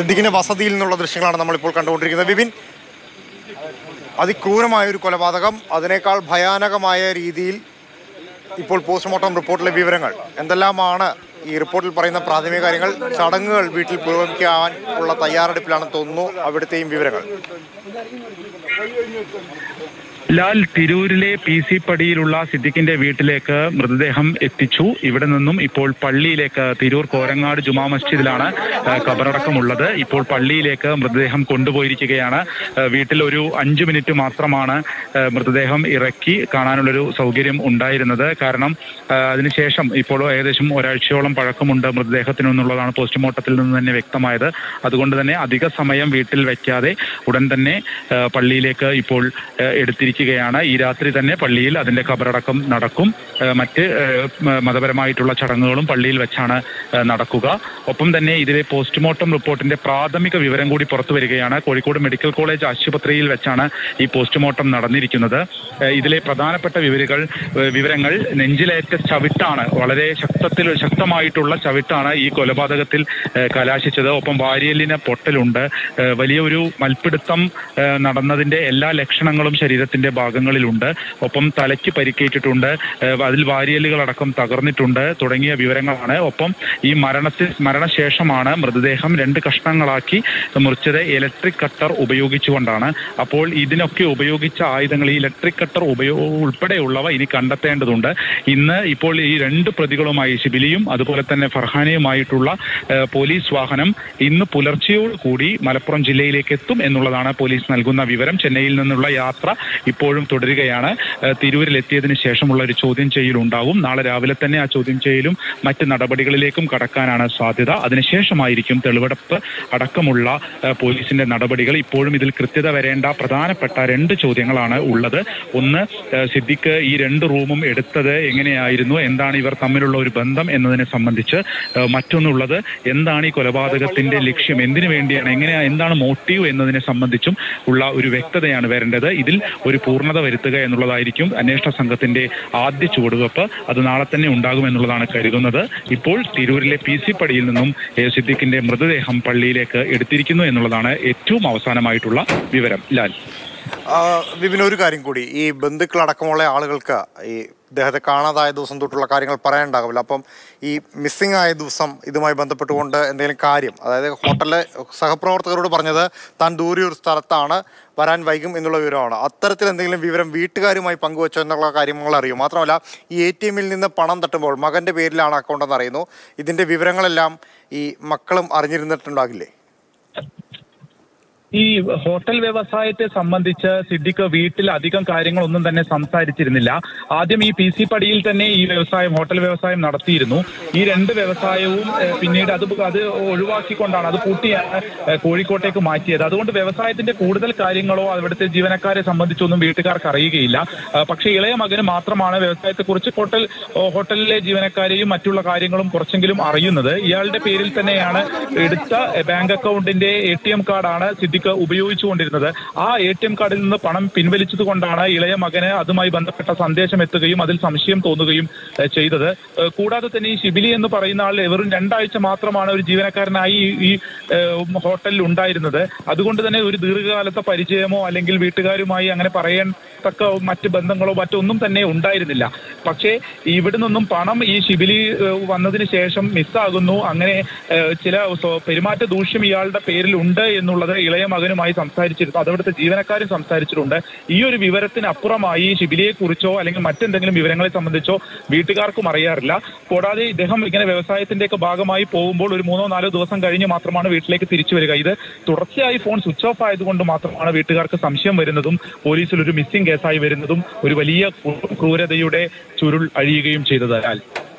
സിദ്ദിഖിന്റെ വസതിയിൽ നിന്നുള്ള ദൃശ്യങ്ങളാണ് നമ്മളിപ്പോൾ കണ്ടുകൊണ്ടിരിക്കുന്നത് വിപിൻ അതിക്രൂരമായ ഒരു കൊലപാതകം അതിനേക്കാൾ ഭയാനകമായ രീതിയിൽ ഇപ്പോൾ പോസ്റ്റ്മോർട്ടം റിപ്പോർട്ടിലെ വിവരങ്ങൾ എന്തെല്ലാമാണ് ഈ റിപ്പോർട്ടിൽ പറയുന്ന പ്രാഥമിക കാര്യങ്ങൾ ചടങ്ങുകൾ വീട്ടിൽ പുരോഗമിക്കാൻ ഉള്ള തയ്യാറെടുപ്പിലാണെന്ന് തോന്നുന്നു അവിടുത്തെയും വിവരങ്ങൾ ലാൽ തിരൂരിലെ പി സി പടിയിലുള്ള സിദ്ദിഖിന്റെ വീട്ടിലേക്ക് മൃതദേഹം എത്തിച്ചു ഇവിടെ നിന്നും ഇപ്പോൾ പള്ളിയിലേക്ക് തിരൂർ കോരങ്ങാട് ജുമാ മസ്ജിദിലാണ് ആ, കബറടക്കമുള്ളത് ഇപ്പോൾ പള്ളിയിലേക്ക് മൃതദേഹം കൊണ്ടുപോയിരിക്കുകയാണ് ആ, വീട്ടിൽ ഒരു അഞ്ചു മിനിറ്റ് മാത്രമാണ് ആ, മൃതദേഹം ഇറക്കി കാണാനുള്ളൊരു സൗകര്യം ഉണ്ടായിരുന്നത് കാരണം ആ, അതിനുശേഷം ഇപ്പോൾ ഏകദേശം ഒരാഴ്ചയോളം പഴക്കമുണ്ട് മൃതദേഹത്തിന് എന്നുള്ളതാണ് പോസ്റ്റ്മോർട്ടത്തിൽ നിന്ന് തന്നെ വ്യക്തമായത് അതുകൊണ്ട് തന്നെ അധിക സമയം വീട്ടിൽ വെക്കാതെ ഉടൻ തന്നെ ആ, പള്ളിയിലേക്ക് ഇപ്പോൾ ആ, എടുത്തിരിക്കുകയാണ് ഈ രാത്രി തന്നെ പള്ളിയിൽ അതിന്റെ ഖബറടക്കം നടക്കും ആ, മറ്റ് ആ, മ- മതപരമായിട്ടുള്ള ചടങ്ങുകളും പള്ളിയിൽ വെച്ചാണ് ആ, നടക്കുക ഒപ്പം തന്നെ ഇതിലെ പോസ്റ്റ്മോർട്ടം റിപ്പോർട്ടിന്റെ പ്രാഥമിക വിവരം കൂടി പുറത്തു വരികയാണ് കോഴിക്കോട് മെഡിക്കൽ കോളേജ് ആശുപത്രിയിൽ വെച്ചാണ് ഈ പോസ്റ്റ്മോർട്ടം നടന്നിരിക്കുന്നത് ആ, ഇതിലെ പ്രധാനപ്പെട്ട വിവരങ്ങൾ ആ, വിവരങ്ങൾ നെഞ്ചിലേറ്റ ചവിട്ടാണ് വളരെ ശക്തത്തിൽ ശക്തമായിട്ടുള്ള ചവിട്ടാണ് ഈ കൊലപാതകത്തിൽ ആ, കലാശിച്ചത് ഒപ്പം വാരിയലിന് പൊട്ടലുണ്ട് ആ, വലിയ ഒരു മൽപ്പിടുത്തം ആ, നടന്നതിന്റെ എല്ലാ ലക്ഷണങ്ങളും ശരീരത്തിന്റെ ഭാഗങ്ങളിലുണ്ട് ഒപ്പം തലയ്ക്ക് പരിക്കേറ്റിട്ടുണ്ട് ആ, അതിൽ വാരിയലുകളടക്കം തകർന്നിട്ടുണ്ട് തുടങ്ങിയ വിവരങ്ങളാണ് ഒപ്പം ഈ മരണത്തിൽ മരണശേഷമാണ് മൃതദേഹം രണ്ട് കഷ്ണങ്ങളാക്കി മുറിച്ചത് ഇലക്ട്രിക് കട്ടർ ഉപയോഗിച്ചുകൊണ്ടാണ് അപ്പോൾ ഇതിനൊക്കെ ഉപയോഗിച്ച ആയുധങ്ങൾ ഈ ഇലക്ട്രിക് കട്ടർ ഉപയോ ഉൾപ്പെടെയുള്ളവ ഇനി കണ്ടെത്തേണ്ടതുണ്ട് ഇന്ന് ഇപ്പോൾ ഈ രണ്ട് പ്രതികളുമായി ഷിബിലിയും അതുപോലെ തന്നെ ഫർഹാനയുമായിട്ടുള്ള ആ, പോലീസ് വാഹനം ഇന്ന് പുലർച്ചയോട് കൂടി മലപ്പുറം ജില്ലയിലേക്ക് എത്തും എന്നുള്ളതാണ് പോലീസ് നൽകുന്ന വിവരം ചെന്നൈയിൽ നിന്നുള്ള യാത്ര ഇപ്പോഴും തുടരുകയാണ് ആ, തിരൂരിൽ എത്തിയതിനു ശേഷമുള്ള ഒരു ചോദ്യം ചെയ്യലുണ്ടാവും നാളെ രാവിലെ തന്നെ ആ ചോദ്യം ചെയ്യലും മറ്റ് നടപടികളിലേക്കും കടക്കാനാണ് സാധ്യത അതിനുശേഷമായിരിക്കും തെളിവെടുപ്പ് അടക്കമുള്ള ആ, പോലീസിന്റെ നടപടികൾ ഇപ്പോഴും ഇതിൽ കൃത്യത വരേണ്ട പ്രധാനപ്പെട്ട രണ്ട് ചോദ്യങ്ങളാണ് ഉള്ളത് ഒന്ന് ആ, സിദ്ദിഖ് ഈ രണ്ട് റൂമും എടുത്തത് എങ്ങനെയായിരുന്നു എന്താണ് ഇവർ തമ്മിലുള്ള ഒരു ബന്ധം എന്നതിനെ സംബന്ധിച്ച് ആ, മറ്റൊന്നുള്ളത് എന്താണ് ഈ കൊലപാതകത്തിന്റെ ലക്ഷ്യം എന്തിനു വേണ്ടിയാണ് എങ്ങനെയാ എന്താണ് മോട്ടീവ് എന്നതിനെ സംബന്ധിച്ചും ഉള്ള ഒരു വ്യക്തതയാണ് വരേണ്ടത് ഇതിൽ ഒരു പൂർണ്ണത വരുത്തുക എന്നുള്ളതായിരിക്കും അന്വേഷണ സംഘത്തിന്റെ ആദ്യ ചുവടുവെപ്പ് അത് നാളെ തന്നെ ഉണ്ടാകും എന്നുള്ളതാണ് കരുതുന്നത് ഇപ്പോൾ തിരൂരിലെ പി സി പടിയിൽ നിന്നും എ സിദ്ദിഖിന്റെ മൃതദേഹം പള്ളിയിലേക്ക് എടുത്തിരിക്കുന്നു എന്നുള്ളതാണ് ഏറ്റവും അവസാനമായിട്ടുള്ള വിവരം ലാൽ ആ, വിപിൻ ഒരു കാര്യം കൂടി ഈ ബന്ധുക്കളടക്കമുള്ള ആളുകൾക്ക് ഈ ഇദ്ദേഹത്തെ കാണാതായ ദിവസം തൊട്ടുള്ള കാര്യങ്ങൾ പറയാനുണ്ടാകില്ല അപ്പം ഈ മിസ്സിംഗ് ആയ ദിവസം ഇതുമായി ബന്ധപ്പെട്ടുകൊണ്ട് എന്തെങ്കിലും കാര്യം അതായത് ഹോട്ടലിലെ സഹപ്രവർത്തകരോട് പറഞ്ഞത് താൻ ദൂരെ ഒരു സ്ഥലത്താണ് വരാൻ വൈകും എന്നുള്ള വിവരമാണ് അത്തരത്തിൽ എന്തെങ്കിലും വിവരം വീട്ടുകാരുമായി പങ്കുവച്ചോ എന്നുള്ള കാര്യങ്ങൾ അറിയും മാത്രമല്ല ഈ എ ടി എമ്മിൽ നിന്ന് പണം തട്ടുമ്പോൾ മകൻ്റെ പേരിലാണ് അക്കൗണ്ട് എന്ന് അറിയുന്നു ഇതിൻ്റെ വിവരങ്ങളെല്ലാം ഈ മക്കളും അറിഞ്ഞിരുന്നിട്ടുണ്ടാകില്ലേ ഈ ഹോട്ടൽ വ്യവസായത്തെ സംബന്ധിച്ച് സിദ്ദിഖ് വീട്ടിൽ അധികം കാര്യങ്ങളൊന്നും തന്നെ സംസാരിച്ചിരുന്നില്ല ആദ്യം ഈ പി സി പടിയിൽ തന്നെ ഈ വ്യവസായം ഹോട്ടൽ വ്യവസായം നടത്തിയിരുന്നു ഈ രണ്ട് വ്യവസായവും ഏഹ്, പിന്നീട് അത് അത് ഒഴിവാക്കിക്കൊണ്ടാണ് അത് പൂട്ടിയാണ് ഏഹ്, കോഴിക്കോട്ടേക്ക് മാറ്റിയത് അതുകൊണ്ട് വ്യവസായത്തിന്റെ കൂടുതൽ കാര്യങ്ങളോ അവിടുത്തെ ജീവനക്കാരെ സംബന്ധിച്ചൊന്നും വീട്ടുകാർക്ക് അറിയുകയില്ല ഏഹ്, പക്ഷേ ഇളയ മകന് മാത്രമാണ് വ്യവസായത്തെക്കുറിച്ച് ഹോട്ടൽ ഓ, ഹോട്ടലിലെ ജീവനക്കാരെയും മറ്റുള്ള കാര്യങ്ങളും കുറച്ചെങ്കിലും അറിയുന്നത് ഇയാളുടെ പേരിൽ തന്നെയാണ് എടുത്ത ഏഹ്, ബാങ്ക് അക്കൗണ്ടിന്റെ എ ടി എം കാർഡാണ് സിദ്ദിഖ് ഉപയോഗിച്ചുകൊണ്ടിരുന്നത് ആ എ ടി എം കാർഡിൽ നിന്ന് പണം പിൻവലിച്ചത് കൊണ്ടാണ് ഇളയ മകന് അതുമായി ബന്ധപ്പെട്ട സന്ദേശം എത്തുകയും അതിൽ സംശയം തോന്നുകയും ഏഹ്, ചെയ്തത് ഏഹ്, കൂടാതെ തന്നെ ഈ ഷിബിലി എന്ന് പറയുന്ന ആൾ വെറും രണ്ടാഴ്ച മാത്രമാണ് ഒരു ജീവനക്കാരനായി ഈ- ഈ ഏഹ്, ഹോട്ടലിൽ ഉണ്ടായിരുന്നത് അതുകൊണ്ട് തന്നെ ഒരു ദീർഘകാലത്തെ പരിചയമോ അല്ലെങ്കിൽ വീട്ടുകാരുമായി അങ്ങനെ പറയത്തക്ക മറ്റ് ബന്ധങ്ങളോ മറ്റൊന്നും തന്നെ ഉണ്ടായിരുന്നില്ല പക്ഷേ ഇവിടെ നിന്നും പണം ഈ ഷിബിലി ഏഹ്, വന്നതിന് ശേഷം മിസ്സാകുന്നു അങ്ങനെ ഏഹ്, ചില സ്വ- പെരുമാറ്റ ദൂഷ്യം ഇയാളുടെ പേരിൽ ഉണ്ട് എന്നുള്ളത് ഇളയ മകനുമായി സംസാരിച്ചിരുന്നു അതവിടുത്തെ ജീവനക്കാരും സംസാരിച്ചിട്ടുണ്ട് ഈ ഒരു വിവരത്തിന് അപ്പുറമായി ഷിബിലിയെ കുറിച്ചോ അല്ലെങ്കിൽ മറ്റെന്തെങ്കിലും വിവരങ്ങളെ സംബന്ധിച്ചോ വീട്ടുകാർക്കും അറിയാറില്ല കൂടാതെ ഇദ്ദേഹം ഇങ്ങനെ വ്യവസായത്തിന്റെയൊക്കെ ഭാഗമായി പോകുമ്പോൾ ഒരു മൂന്നോ നാലോ ദിവസം കഴിഞ്ഞ് മാത്രമാണ് വീട്ടിലേക്ക് തിരിച്ചു വരിക ഇത് തുടർച്ചയായി ഫോൺ സ്വിച്ച് ഓഫ് ആയതുകൊണ്ട് മാത്രമാണ് വീട്ടുകാർക്ക് സംശയം വരുന്നതും പോലീസിൽ ഒരു മിസ്സിംഗ് കേസായി വരുന്നതും ഒരു വലിയ ക്രൂരതയുടെ ചുരുൾ അഴിയുകയും ചെയ്തതാൽ